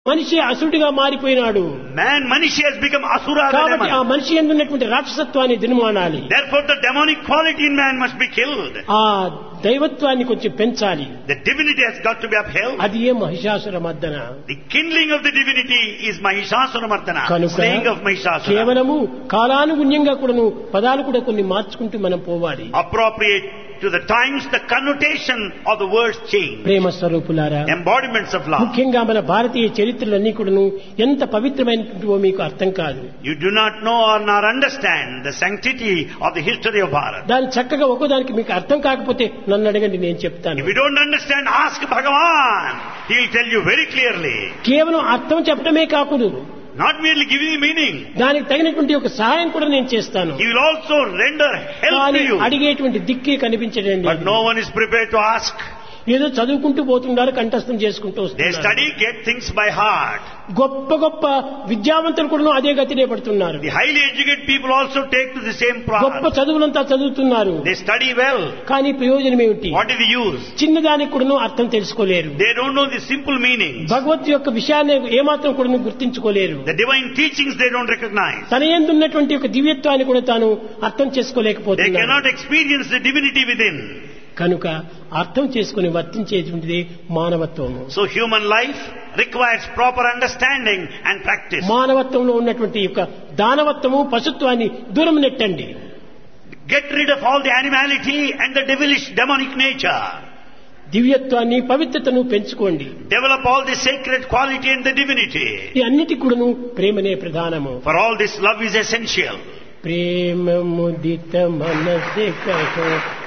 మనిషి అసురుడిగా మారిపోయినాడు Man, Manishi has become Asura the కాబట్టి ఆ demon. మనిషి ఎందున్నటువంటి రాక్షసత్వాన్ని దినమానాలి Therefore the demonic quality in man must be killed. ఆ దైవత్వాన్ని కొంచెం పెంచాలి The divinity has got to be upheld. అది ఏ Mahishasura మద్దన The kindling of the divinity is Mahishasura Mardana, కనుక slaying of Mahishasura. కేవలము కాలానుగుణ్యంగా కూడాను పదాలు కూడా కొన్ని మార్చుకుంటూ మనం పోవాలి Appropriate to the times, the connotation of the words change. ప్రేమ స్వరూపులారా Embodiments of love. ముఖ్యంగా మన భారతీయ చరిత్రలన్నీ కూడాను ఎంత పవిత్రమైనటువంటివో మీకు అర్థం కాదు You do not know or not understand the sanctity of the history of Bharat. దాని చక్కగా ఒక్కోదానికి మీకు అర్థం కాకపోతే నన్ను అడగండి నేను చెప్తాను If you don't understand, ask Bhagavan. He'll tell you very clearly. కేవలం అర్థం చెప్పడమే కాకూడదు Not merely giving you meaning. దానికి తగినటువంటి ఒక సహాయం కూడా నేను చేస్తాను He will also render help కానీ to you. అడిగేటువంటి దిక్కే కనిపించడండి But no one is prepared to ask. ఏదో చదువుకుంటూ పోతున్నారు కంఠస్థం చేసుకుంటూ They వస్తున్నారు study, get things by heart. గొప్ప గొప్ప విద్యావంతులు కూడా అదే గతినే పడుతున్నారు The highly educated people also take to the same గొప్ప path. చదువులంతా చదువుతున్నారు They study well. కానీ ప్రయోజనం ఏమిటి What is the use? చిన్నదానికి కూడా అర్థం తెలుసుకోలేరు They don't know the simple meaning. భగవత్ యొక్క విషయాన్ని ఏమాత్రం కూడా గుర్తించుకోలేరు The divine teachings they don't recognize. తన ఎందున్నటువంటి ఒక దివ్యత్వాన్ని కూడా తాను అర్థం They చేసుకోలేకపోతున్నారు cannot experience the divinity within. కనుక అర్థం చేసుకుని వర్తించేటువంటిది మానవత్వము So human life requires proper understanding and practice. మానవత్వంలో ఉన్నటువంటి యొక్క దానవత్వము పశుత్వాన్ని దూరం నెట్టండి Get rid of all the animality and the devilish demonic nature. దివ్యత్వాన్ని పవిత్రతను పెంచుకోండి Develop all the sacred quality and the divinity. ఈ అన్నిటి కూడాను ప్రేమనే ప్రధానము For all this love is essential. ప్రేమ ముదిత మనసే కహో